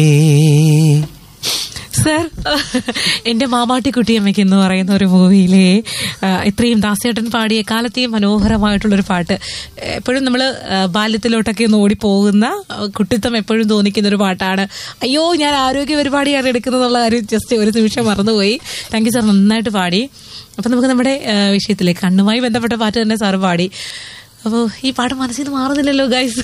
Sir എന്റെ മാമാട്ടിക്കുട്ടിയമ്മയ്ക്ക് എന്ന് പറയുന്ന ഒരു മൂവിയിലെ ആ, ഇത്രയും ദാസേട്ടൻ പാടിയ കാലത്തെയും മനോഹരമായിട്ടുള്ളൊരു പാട്ട് എപ്പോഴും നമ്മൾ ബാല്യത്തിലോട്ടൊക്കെ ഒന്ന് ഓടിപ്പോകുന്ന ആ, കുട്ടിത്തം എപ്പോഴും തോന്നിക്കുന്ന ഒരു പാട്ടാണ് അയ്യോ ഞാൻ ആരോഗ്യ പരിപാടിയാണ് എടുക്കുന്നതെന്നുള്ള കാര്യം ജസ്റ്റ് ഒരു നിമിഷം മറന്നുപോയി താങ്ക് യു സാർ നന്നായിട്ട് പാടി അപ്പൊ നമുക്ക് നമ്മുടെ ആ, വിഷയത്തിലേക്ക് കണ്ണുമായി ബന്ധപ്പെട്ട പാട്ട് തന്നെ സാർ പാടി അപ്പോൾ ഈ പാട്ട് മനസ്സിൽ നിന്ന് മാറുന്നില്ലല്ലോ ഗൈസ്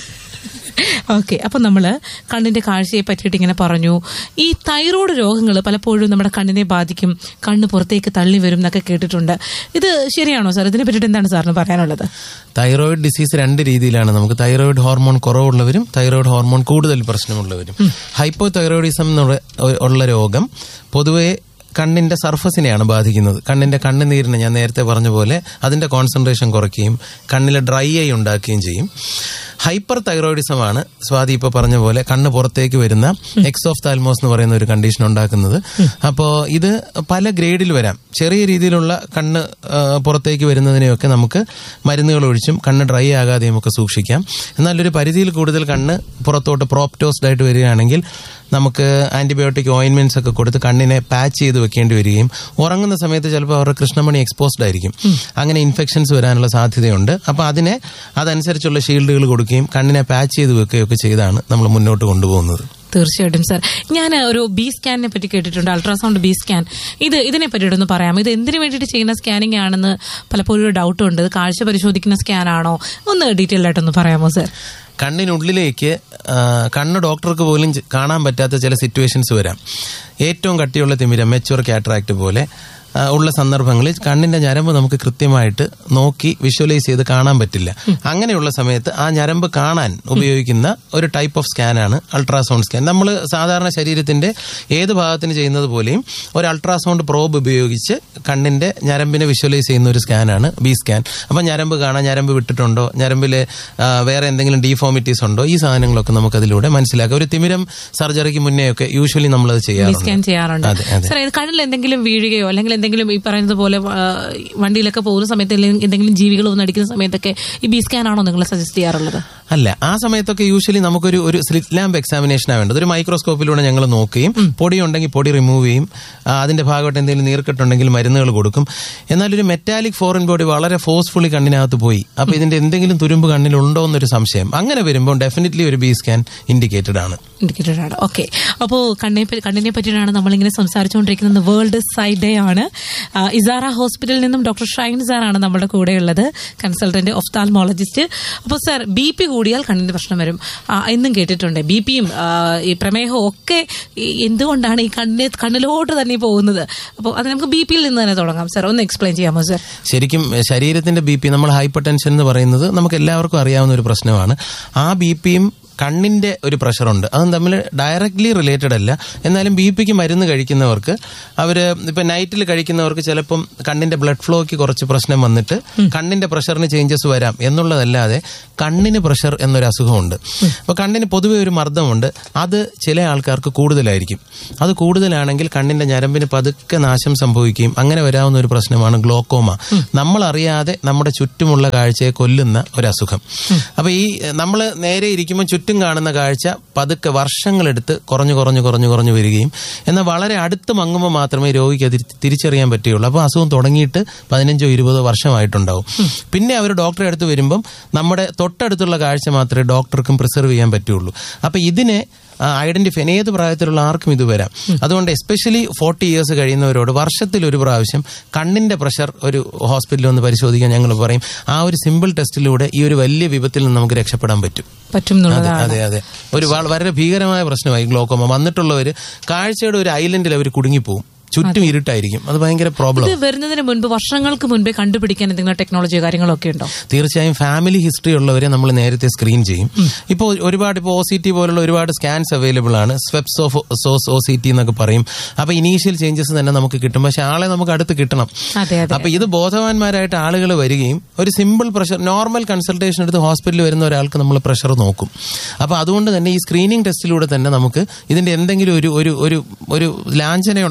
ഓക്കെ അപ്പം നമ്മൾ കണ്ണിന്റെ കാഴ്ചയെ പറ്റിയിട്ട് ഇങ്ങനെ പറഞ്ഞു ഈ തൈറോയ്ഡ് രോഗങ്ങൾ പലപ്പോഴും നമ്മുടെ കണ്ണിനെ ബാധിക്കും കണ്ണ് പുറത്തേക്ക് തള്ളി വരും എന്നൊക്കെ കേട്ടിട്ടുണ്ട് ഇത് ശരിയാണോ സാർ ഇതിനെ പറ്റിയിട്ട് എന്താണ് സാറിന് പറയാനുള്ളത് തൈറോയിഡ് ഡിസീസ് രണ്ട് രീതിയിലാണ് നമുക്ക് തൈറോയിഡ് ഹോർമോൺ കുറവുള്ളവരും തൈറോയിഡ് ഹോർമോൺ കൂടുതൽ പ്രശ്നമുള്ളവരും ഹൈപ്പോ തൈറോയിഡിസം എന്നുള്ള ഉള്ള രോഗം പൊതുവെ കണ്ണിന്റെ സർഫസിനെയാണ് ബാധിക്കുന്നത് കണ്ണിന്റെ കണ്ണുനീരിനെ ഞാൻ നേരത്തെ പറഞ്ഞ പോലെ അതിന്റെ കോൺസെൻട്രേഷൻ കുറയ്ക്കുകയും കണ്ണിൽ ഡ്രൈ ആയി ഉണ്ടാക്കുകയും ചെയ്യും ഹൈപ്പർ തൈറോയിഡിസം ആണ് സ്വാതി ഇപ്പൊ പറഞ്ഞ പോലെ കണ്ണ് പുറത്തേക്ക് വരുന്ന എക്സ് ഓഫ് താൽമോസ് എന്ന് പറയുന്ന ഒരു കണ്ടീഷൻ ഉണ്ടാക്കുന്നത് അപ്പോ ഇത് പല ഗ്രേഡിൽ വരാം ചെറിയ രീതിയിലുള്ള കണ്ണ് ആ, പുറത്തേക്ക് വരുന്നതിനെയൊക്കെ നമുക്ക് മരുന്നുകൾ ഒഴിച്ചും കണ്ണ് ഡ്രൈ ആകാതെയും ഒക്കെ സൂക്ഷിക്കാം എന്നാൽ ഒരു പരിധിയിൽ കൂടുതൽ കണ്ണ് പുറത്തോട്ട് പ്രോപ്റ്റോസ്ഡ് ആയിട്ട് വരികയാണെങ്കിൽ നമുക്ക് ആന്റിബയോട്ടിക് ഓയിൻമെന്റ്സ് ഒക്കെ കൊടുത്ത് കണ്ണിനെ പാച്ച് ചെയ്ത് വെക്കേണ്ടി വരികയും ഉറങ്ങുന്ന സമയത്ത് ചിലപ്പോൾ അവരുടെ കൃഷ്ണമണി എക്സ്പോസ്ഡ് ആയിരിക്കും അങ്ങനെ ഇൻഫെക്ഷൻസ് വരാനുള്ള സാധ്യതയുണ്ട് അപ്പൊ അതിനെ അതനുസരിച്ചുള്ള ഷീൽഡുകൾ കൊടുക്കുകയും കണ്ണിനെ പാച്ച് ചെയ്ത് വെക്കുകയൊക്കെ ചെയ്താണ് നമ്മൾ മുന്നോട്ട് കൊണ്ടുപോകുന്നത് തീർച്ചയായിട്ടും സാർ ഞാൻ ഒരു ബി സ്കാനിനെ പറ്റി കേട്ടിട്ടുണ്ട് അൾട്രാസൗണ്ട് ബി സ്കാൻ ഇത് ഇതിനെ പറ്റിയിട്ടൊന്ന് പറയാം ഇത് എന്തിനു വേണ്ടിയിട്ട് ചെയ്യുന്ന സ്കാനിങ് ആണെന്ന് പലപ്പോഴും ഒരു ഡൗട്ട് ഉണ്ട് ഇത് കാഴ്ച പരിശോധിക്കുന്ന സ്കാൻ ആണോ ഒന്ന് ഡീറ്റെയിൽ ആയിട്ടൊന്ന് പറയാമോ സാർ കണ്ണിനുള്ളിലേക്ക് ആ, കണ്ണ് ഡോക്ടർക്ക് പോലും ചെ- കാണാൻ പറ്റാത്ത ചില സിറ്റുവേഷൻസ് വരാം ഏറ്റവും കട്ടിയുള്ള തിമിരം മെച്ചുവർ കാറ്ററാക്ട് പോലെ ആ, ഉള്ള സന്ദർഭങ്ങളിൽ കണ്ണിന്റെ ഞരമ്പ് നമുക്ക് കൃത്യമായിട്ട് നോക്കി വിഷ്വലൈസ് ചെയ്ത് കാണാൻ പറ്റില്ല അങ്ങനെയുള്ള സമയത്ത് ആ ഞരമ്പ് കാണാൻ ഉപയോഗിക്കുന്ന ഒരു ടൈപ്പ് ഓഫ് സ്കാനാണ് അൾട്രാസൗണ്ട് സ്കാൻ നമ്മൾ സാധാരണ ശരീരത്തിന്റെ ഏത് ഭാഗത്തിന് ചെയ്യുന്നത് പോലെയും ഒരു അൾട്രാസൗണ്ട് പ്രോബ് ഉപയോഗിച്ച് കണ്ണിന്റെ ഞരമ്പിനെ വിഷ്വലൈസ് ചെയ്യുന്ന ഒരു സ്കാനാണ് ബി സ്കാൻ അപ്പൊ ഞരമ്പ് കാണാൻ ഞരമ്പ് വിട്ടിട്ടുണ്ടോ ഞരമ്പില് ആ, വേറെ എന്തെങ്കിലും ഡീഫോമിറ്റീസ് ഉണ്ടോ ഈ സാധനങ്ങളൊക്കെ നമുക്ക് അതിലൂടെ മനസ്സിലാക്കാം ഒരു തിമിരം സർജറിക്ക് മുന്നേ ഒക്കെ യൂഷ്വലി നമ്മളത് ബി സ്കാൻ ചെയ്യാറുണ്ട് ചെയ്യാറുണ്ട് അതെ അതെ സാർ ഇത് കണ്ണിൽ എന്തെങ്കിലും വീഴുകയോ അല്ലെങ്കിൽ എന്തെങ്കിലും ഈ പറയുന്നത് പോലെ ആ, വണ്ടിയിലൊക്കെ പോകുന്ന സമയത്ത് അല്ലെങ്കിൽ എന്തെങ്കിലും ജീവികൾ വന്ന് അടിക്കുന്ന സമയത്തൊക്കെ ഈ ബി സ്കാൻ ആണോ നിങ്ങൾ സജസ്റ്റ് ചെയ്യാറുള്ളത് അല്ല ആ സമയത്തൊക്കെ യൂഷ്വലി നമുക്കൊരു ഒരു സ്ലിറ്റ് ലാമ്പ് എക്സാമിനേഷൻ വേണ്ടത് ഒരു മൈക്രോസ്കോപ്പിലൂടെ ഞങ്ങൾ നോക്കുകയും പൊടി ഉണ്ടെങ്കിൽ പൊടി റിമൂവ് ചെയ്യും ആ, അതിന്റെ ഭാഗമായിട്ട് എന്തെങ്കിലും നീർക്കെട്ടുണ്ടെങ്കിൽ മരുന്നുകൾ കൊടുക്കും എന്നാൽ ഒരു മെറ്റാലിക് ഫോറിൻ ബോഡി വളരെ ഫോഴ്സ്ഫുള്ളി കണ്ണിനകത്ത് പോയി അപ്പൊ ഇതിന്റെ എന്തെങ്കിലും തുരുമ്പ് കണ്ണിലുണ്ടോ എന്നൊരു സംശയം അങ്ങനെ വരുമ്പോൾ ഡെഫിനറ്റ്ലി ഒരു ബി സ്കാൻ ഇൻഡിക്കേറ്റഡ് ആണ് ഇൻഡിക്കേറ്റഡ് ആണ് ഓക്കെ അപ്പോൾ കണ്ണിനെ പറ്റി- കണ്ണിനെ പറ്റിയാണ് നമ്മളിങ്ങനെ സംസാരിച്ചുകൊണ്ടിരിക്കുന്നത് വേൾഡ് സൈഡ് ഡേ ആണ് ആ, ഇസാറ ഹോസ്പിറ്റലിൽ നിന്നും ഡോക്ടർ ഷൈൻ സാറാണ് നമ്മുടെ കൂടെയുള്ളത് കൺസൾട്ടന്റ് ഒഫ്താൽമോളജിസ്റ്റ് അപ്പോൾ സാർ ബി പി കൂടിയാൽ കണ്ണിന് പ്രശ്നം വരും ആ, എന്നും കേട്ടിട്ടുണ്ട് ബി പിയും ഈ പ്രമേഹവും ഒക്കെ ഈ എന്തുകൊണ്ടാണ് ഈ കണ്ണിന് കണ്ണിലോട്ട് തന്നെ പോകുന്നത് അപ്പോൾ അത് നമുക്ക് ബി പിയിൽ നിന്ന് തന്നെ തുടങ്ങാം സാർ ഒന്ന് എക്സ്പ്ലെയിൻ ചെയ്യാമോ സാർ ശരിക്കും എഹ്, ശരീരത്തിന്റെ ബി പി നമ്മൾ ഹൈപ്പർ ടെൻഷൻ എന്ന് പറയുന്നത് നമുക്ക് എല്ലാവർക്കും അറിയാവുന്ന ഒരു പ്രശ്നമാണ് ആ ബി പിയും കണ്ണിന്റെ ഒരു പ്രഷറുണ്ട് അതും തമ്മിൽ ഡയറക്ട്ലി റിലേറ്റഡ് അല്ല എന്നാലും ബി പിക്ക് മരുന്ന് കഴിക്കുന്നവർക്ക് അവര് ഇപ്പൊ നൈറ്റിൽ കഴിക്കുന്നവർക്ക് ചിലപ്പം കണ്ണിന്റെ ബ്ലഡ് ഫ്ലോയ്ക്ക് കുറച്ച് പ്രശ്നം വന്നിട്ട് കണ്ണിന്റെ പ്രഷറിന് ചേഞ്ചസ് വരാം എന്നുള്ളതല്ലാതെ കണ്ണിന് പ്രഷർ എന്നൊരു അസുഖമുണ്ട് അപ്പൊ കണ്ണിന് പൊതുവെ ഒരു മർദ്ദമുണ്ട് അത് ചില ആൾക്കാർക്ക് കൂടുതലായിരിക്കും അത് കൂടുതലാണെങ്കിൽ കണ്ണിന്റെ ഞരമ്പിന് പതുക്കെ നാശം സംഭവിക്കുകയും അങ്ങനെ വരാവുന്ന ഒരു പ്രശ്നമാണ് ഗ്ലോക്കോമ നമ്മൾ അറിയാതെ നമ്മുടെ ചുറ്റുമുള്ള കാഴ്ചയെ കൊല്ലുന്ന ഒരു അസുഖം അപ്പൊ ഈ നമ്മൾ നേരെ ഇരിക്കുമ്പോൾ ചുറ്റും കാണുന്ന കാഴ്ച പതുക്കെ വർഷങ്ങളെടുത്ത് കുറഞ്ഞു കുറഞ്ഞു കുറഞ്ഞു കുറഞ്ഞു വരികയും എന്നാൽ വളരെ അടുത്ത് മങ്ങുമ്പോൾ മാത്രമേ രോഗിക്ക് അത് തിരിച്ചറിയാൻ പറ്റുകയുള്ളൂ അപ്പോൾ അസുഖം തുടങ്ങിയിട്ട് പതിനഞ്ചോ ഇരുപതോ വർഷമായിട്ടുണ്ടാവും പിന്നെ അവർ ഡോക്ടറെ അടുത്ത് വരുമ്പം നമ്മുടെ തൊട്ടടുത്തുള്ള കാഴ്ച മാത്രമേ ഡോക്ടർക്കും പ്രിസർവ് ചെയ്യാൻ പറ്റുള്ളൂ അപ്പൊ ഇതിനെ ഐഡന്റിഫൈ ഏത് പ്രായത്തിലുള്ള ആർക്കും ഇത് വരാം അതുകൊണ്ട് എസ്പെഷ്യലി ഫോർട്ടി ഇയേഴ്സ് കഴിയുന്നവരോട് വർഷത്തിൽ ഒരു പ്രാവശ്യം കണ്ണിന്റെ പ്രഷർ ഒരു ഹോസ്പിറ്റലിൽ ഒന്ന് പരിശോധിക്കാൻ ഞങ്ങൾ പറയും ആ ഒരു സിമ്പിൾ ടെസ്റ്റിലൂടെ ഈ ഒരു വലിയ വിപത്തിൽ നിന്ന് നമുക്ക് രക്ഷപ്പെടാൻ പറ്റും പറ്റും എന്നുള്ളതാണ് അതെ അതെ ഒരു വള- വളരെ ഭീകരമായ പ്രശ്നമായി ഗ്ലോക്കോമ വന്നിട്ടുള്ളവർ കാഴ്ചയുടെ ഒരു ഐലൻഡിൽ അവർ കുടുങ്ങിപ്പോവും ചുറ്റും ഇരുട്ടായിരിക്കും അത് ഭയങ്കര പ്രോബ്ലം ഇത് വരുന്നതിന് മുൻപ് വർഷങ്ങൾക്ക് മുൻപേ കണ്ടുപിടിക്കാൻ എന്തെങ്കിലും ടെക്നോളജിയോ കാര്യങ്ങളൊക്കെ ഉണ്ടോ തീർച്ചയായും ഫാമിലി ഹിസ്റ്ററി ഉള്ളവരെ നമ്മൾ നേരത്തെ സ്ക്രീൻ ചെയ്യും ഇപ്പോൾ ഒരുപാട് ഇപ്പോൾ ഒ സി ടി പോലുള്ള ഒരുപാട് സ്കാൻസ് അവൈലബിൾ ആണ് സ്വെപ്സ് ഓഫ് സോസ് ഒ സി ടി എന്നൊക്കെ പറയും അപ്പൊ ഇനീഷ്യൽ ചേഞ്ചസ് തന്നെ നമുക്ക് കിട്ടും പക്ഷെ ആളെ നമുക്ക് അടുത്ത് കിട്ടണം അതെ അതെ അപ്പൊ ഇത് ബോധവാന്മാരായിട്ട് ആളുകൾ വരികയും ഒരു സിമ്പിൾ പ്രഷർ നോർമൽ കൺസൾട്ടേഷൻ എടുത്ത് ഹോസ്പിറ്റലിൽ വരുന്ന ഒരാൾക്ക് നമ്മൾ പ്രഷർ നോക്കും അപ്പൊ അതുകൊണ്ട് തന്നെ ഈ സ്ക്രീനിങ് ടെസ്റ്റിലൂടെ തന്നെ നമുക്ക് ഇതിന്റെ എന്തെങ്കിലും ഒരു ഒരു ഒരു ഒരു ലാഞ്ചനയുണ്ടോ എന്ന് നമുക്ക്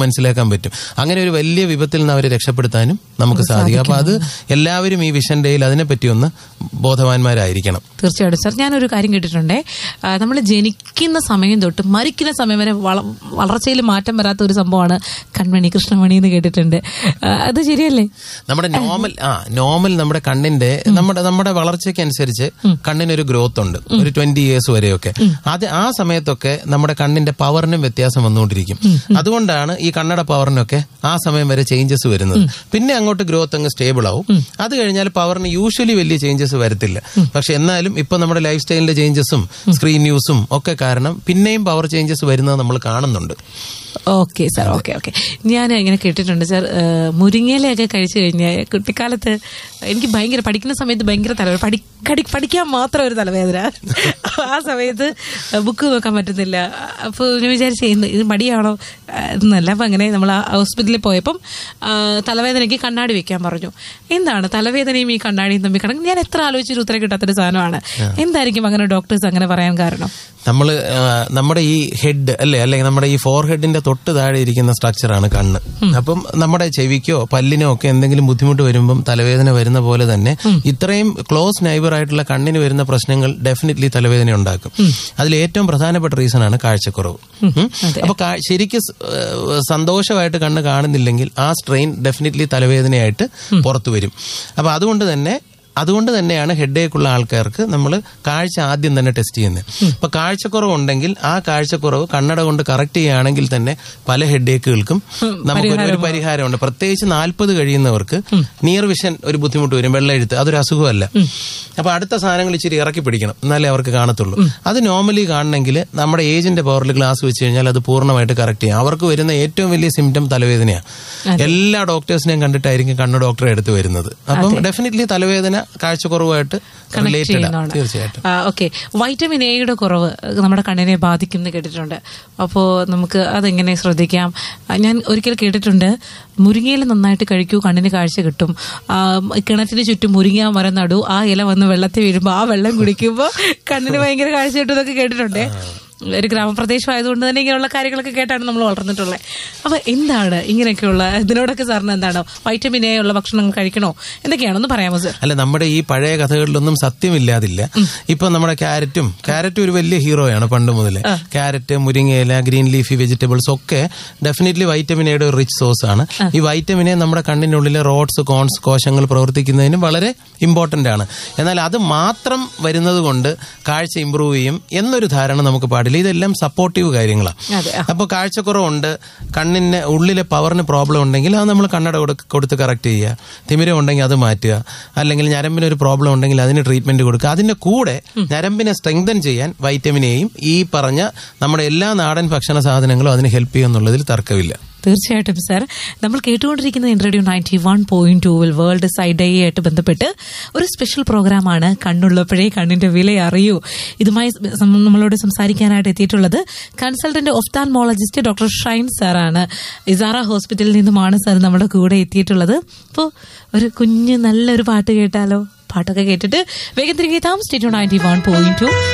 മനസ്സിലാക്കാൻ പറ്റും അങ്ങനെ ഒരു വലിയ വിപത്തിൽ നിന്ന് അവരെ രക്ഷപ്പെടുത്താനും നമുക്ക് സാധിക്കും അപ്പൊ അത് എല്ലാവരും ഈ വിഷൻ ഡേയിൽ അതിനെപ്പറ്റി ഒന്ന് ബോധവാന്മാരായിരിക്കണം തീർച്ചയായിട്ടും സാർ ഞാനൊരു കാര്യം കേട്ടിട്ടുണ്ടേ നമ്മൾ ജനിക്കുന്ന സമയം തൊട്ട് മരിക്കുന്ന സമയം വരെ വള- വളർച്ചയിൽ മാറ്റം വരാത്ത ഒരു സംഭവമാണ് കൺമണി കൃഷ്ണമണി എന്ന് കേട്ടിട്ടുണ്ട് ആ, അത് ശരിയല്ലേ നമ്മുടെ നോർമൽ ആ നോർമൽ നമ്മുടെ കണ്ണിന്റെ നമ്മുടെ നമ്മുടെ വളർച്ചയ്ക്ക് അനുസരിച്ച് കണ്ണിനൊരു ഗ്രോത്ത് ഉണ്ട് ഒരു ട്വന്റി ഇയേഴ്സ് വരെയൊക്കെ അത് ആ സമയത്തൊക്കെ നമ്മുടെ കണ്ണിന്റെ പവറിനും വ്യത്യാസം വന്നുകൊണ്ടിരിക്കും അതുകൊണ്ടാണ് ഈ കണ്ണട പവറിനൊക്കെ ആ സമയം വരെ ചേഞ്ചസ് വരുന്നത് പിന്നെ അങ്ങോട്ട് ഗ്രോത്ത് അങ്ങ് സ്റ്റേബിൾ ആവും അത് കഴിഞ്ഞാൽ പവറിന് യൂഷ്വലി വലിയ ചേഞ്ചസ് വരത്തില്ല പക്ഷെ എന്നാലും ഇപ്പൊ നമ്മുടെ ലൈഫ് സ്റ്റൈലിന്റെ ചേഞ്ചസും സ്ക്രീൻ യൂസും ഒക്കെ കാരണം പിന്നെയും പവർ ചേഞ്ചസ് വരുന്നത് നമ്മൾ കാണുന്നുണ്ട് ഓക്കെ സാർ ഓക്കെ ഓക്കെ ഞാൻ ഇങ്ങനെ കേട്ടിട്ടുണ്ട് സാർ ഏഹ്, മുരിങ്ങയിലയൊക്കെ കഴിച്ചു കഴിഞ്ഞാൽ കുട്ടിക്കാലത്ത് എനിക്ക് ഭയങ്കര പഠിക്കുന്ന സമയത്ത് ഭയങ്കര തലവേദന പഠി കടി- പഠിക്കാൻ മാത്രം ഒരു തലവേദന ആ സമയത്ത് ബുക്ക് നോക്കാൻ പറ്റുന്നില്ല അപ്പോൾ ഞാൻ വിചാരിച്ചു "ഇന്ന് ഇത് മടിയാണോ ആ, എന്നല്ല അപ്പം അങ്ങനെ നമ്മൾ ആ ഹോസ്പിറ്റലിൽ പോയപ്പം ആ, തലവേദനയ്ക്ക് കണ്ണാടി വെക്കാൻ പറഞ്ഞു എന്താണ് തലവേദനയും ഈ കണ്ണാടിയും തമ്മിൽ കണക്ക് ഞാൻ എത്ര ആലോചിച്ചിട്ട് ഉത്തരം കിട്ടാത്തൊരു സാധനമാണ് എന്തായിരിക്കും അങ്ങനെ ഡോക്ടേഴ്സ് അങ്ങനെ പറയാൻ കാരണം നമ്മൾ നമ്മുടെ ഈ ഹെഡ് അല്ലെ അല്ലെങ്കിൽ നമ്മുടെ ഈ ഫോർ ഹെഡിന്റെ തൊട്ട് താഴെ ഇരിക്കുന്ന സ്ട്രക്ചറാണ് കണ്ണ് അപ്പം നമ്മുടെ ചെവിക്കോ പല്ലിനോ ഒക്കെ എന്തെങ്കിലും ബുദ്ധിമുട്ട് വരുമ്പം തലവേദന വരുന്ന പോലെ തന്നെ ഇത്രയും ക്ലോസ് നൈബർ ആയിട്ടുള്ള കണ്ണിന് വരുന്ന പ്രശ്നങ്ങൾ ഡെഫിനറ്റ്ലി തലവേദന ഉണ്ടാക്കും അതിൽ ഏറ്റവും പ്രധാനപ്പെട്ട റീസൺ ആണ് കാഴ്ചക്കുറവ് ഉം. അപ്പൊ കാ- ശരിക്കും സ്- ഏഹ് സന്തോഷമായിട്ട് കണ്ണ് കാണുന്നില്ലെങ്കിൽ ആ സ്ട്രെയിൻ ഡെഫിനറ്റ്ലി തലവേദനയായിട്ട് പുറത്തു വരും അപ്പൊ അതുകൊണ്ട് തന്നെ അതുകൊണ്ട് തന്നെയാണ് ഹെഡേക്കുള്ള ആൾക്കാർക്ക് നമ്മൾ കാഴ്ച ആദ്യം തന്നെ ടെസ്റ്റ് ചെയ്യുന്നത് അപ്പൊ കാഴ്ചക്കുറവ് ഉണ്ടെങ്കിൽ ആ കാഴ്ചക്കുറവ് കണ്ണട കൊണ്ട് കറക്റ്റ് ചെയ്യുകയാണെങ്കിൽ തന്നെ പല ഹെഡേക്കുകൾക്കും നമുക്ക് ഒരു- ഒരു പരിഹാരമുണ്ട് പ്രത്യേകിച്ച് നാൽപ്പത് കഴിയുന്നവർക്ക് നിയർ വിഷൻ ഒരു ബുദ്ധിമുട്ട് വരും വെള്ളെഴുത്ത് അതൊരു അസുഖമല്ല അപ്പൊ അടുത്ത സാധനങ്ങൾ ഇച്ചിരി ഇറക്കി പിടിക്കണം എന്നാലേ അവർക്ക് കാണത്തുള്ളൂ അത് നോർമലി കാണണമെങ്കിൽ നമ്മുടെ ഏജിന്റെ പവറിൽ ഗ്ലാസ് വെച്ച് കഴിഞ്ഞാൽ അത് പൂർണ്ണമായിട്ട് കറക്റ്റ് ചെയ്യും അവർക്ക് വരുന്ന ഏറ്റവും വലിയ സിംറ്റം തലവേദനയാണ് എല്ലാ ഡോക്ടേഴ്സിനെയും കണ്ടിട്ടായിരിക്കും കണ്ണ് ഡോക്ടറെ അടുത്ത് വരുന്നത് അപ്പം ഡെഫിനറ്റ്ലി തലവേദന കാഴ്ചക്കുറവുമായിട്ട് റിലേറ്റഡ് ആണ് തീർച്ചയായിട്ടും ഓക്കെ വൈറ്റമിൻ എയുടെ കുറവ് നമ്മുടെ കണ്ണിനെ ബാധിക്കും എന്ന് കേട്ടിട്ടുണ്ട് അപ്പോൾ നമുക്ക് അതെങ്ങനെ ശ്രദ്ധിക്കാം ആ, ഞാൻ ഒരിക്കൽ കേട്ടിട്ടുണ്ട് മുരിങ്ങയില നന്നായിട്ട് കഴിക്കൂ കണ്ണിന് കാഴ്ച കിട്ടും ആ, കിണറ്റിന് ചുറ്റും മുരിങ്ങ മരം നടൂ ആ ഇല വന്ന് വെള്ളത്തിൽ വീഴുമ്പോൾ ആ വെള്ളം കുടിക്കുമ്പോൾ കണ്ണിന് ഭയങ്കര കാഴ്ച കിട്ടും എന്നൊക്കെ കേട്ടിട്ടുണ്ട് ഒരു ഗ്രാമപ്രദേശം ആയതുകൊണ്ട് തന്നെ ഇങ്ങനെയുള്ള കാര്യങ്ങളൊക്കെ കേട്ടാണ് നമ്മൾ വളർന്നിട്ടുള്ളത് അപ്പൊ എന്താണ് ഇങ്ങനെയൊക്കെയുള്ള ഇതിനോടൊക്കെ സാറിന് എന്താണ് വൈറ്റമിൻ എ ഉള്ള ഭക്ഷണങ്ങൾ കഴിക്കണോ എന്തൊക്കെയാണെന്ന് പറയാമോ സർ അല്ല നമ്മുടെ ഈ പഴയ കഥകളിലൊന്നും സത്യമില്ലാതില്ല ഇപ്പൊ നമ്മുടെ ക്യാരറ്റും ക്യാരറ്റ് ഒരു വലിയ ഹീറോയാണ് പണ്ട് മുതലേ ക്യാരറ്റ് മുരിങ്ങയില ഗ്രീൻ ലീഫി വെജിറ്റബിൾസ് ഒക്കെ ഡെഫിനറ്റ്ലി വൈറ്റമിൻ എയുടെ ഒരു റിച്ച് സോഴ്സ് ആണ് ഈ വൈറ്റമിനെ നമ്മുടെ കണ്ണിനുള്ളിലെ റോഡ്സ് കോൺസ് കോശങ്ങൾ പ്രവർത്തിക്കുന്നതിനും വളരെ ഇമ്പോർട്ടന്റ് ആണ് എന്നാൽ അത് മാത്രം വരുന്നത് കൊണ്ട് കാഴ്ച ഇമ്പ്രൂവ് ചെയ്യും എന്നൊരു ധാരണ നമുക്ക് പാടില്ല ഇതെല്ലാം സപ്പോർട്ടീവ് കാര്യങ്ങളാണ് അതെ അപ്പോൾ കാഴ്ചക്കുറവുണ്ട് കണ്ണിന് ഉള്ളിലെ പവറിന് പ്രോബ്ലം ഉണ്ടെങ്കിൽ അത് നമ്മൾ കണ്ണട കൊടു- കൊടുത്ത് കറക്റ്റ് ചെയ്യുക തിമിരം ഉണ്ടെങ്കിൽ അത് മാറ്റുക അല്ലെങ്കിൽ ഞരമ്പിന് ഒരു പ്രോബ്ലം ഉണ്ടെങ്കിൽ അതിന് ട്രീറ്റ്മെന്റ് കൊടുക്കുക അതിന്റെ കൂടെ ഞരമ്പിനെ സ്ട്രെങ്തൻ ചെയ്യാൻ വൈറ്റമിൻ എയും ഈ പറഞ്ഞ നമ്മുടെ എല്ലാ നാടൻ ഭക്ഷണ സാധനങ്ങളും അതിന് ഹെൽപ്പ് ചെയ്യുമെന്നുള്ളതിൽ തർക്കമില്ല തീർച്ചയായിട്ടും സാർ നമ്മൾ കേട്ടുകൊണ്ടിരിക്കുന്ന ഇന്റർവ്യൂ നയൻറ്റി വൺ പോയിന്റ് ടൂവിൽ വേൾഡ് സൈഡ് ഡേ ആയിട്ട് ബന്ധപ്പെട്ട് ഒരു സ്പെഷ്യൽ പ്രോഗ്രാമാണ് കണ്ണുള്ളപ്പോഴേ കണ്ണിന്റെ വില അറിയൂ ഇതുമായി സം- നമ്മളോട് സംസാരിക്കാനായിട്ട് എത്തിയിട്ടുള്ളത് കൺസൾട്ടന്റ് ഒഫ്താൻമോളജിസ്റ്റ് ഡോക്ടർ ഷൈൻ സാറാണ് ഇസാറ ഹോസ്പിറ്റലിൽ നിന്നുമാണ് സാർ നമ്മുടെ കൂടെ എത്തിയിട്ടുള്ളത് അപ്പോൾ ഒരു കുഞ്ഞ് നല്ലൊരു പാട്ട് കേട്ടാലോ പാട്ടൊക്കെ കേട്ടിട്ട് വേഗം തിരികെ താമസിച്ചിട്ടു നയൻറ്റി വൺ പോയിന്റ് ടു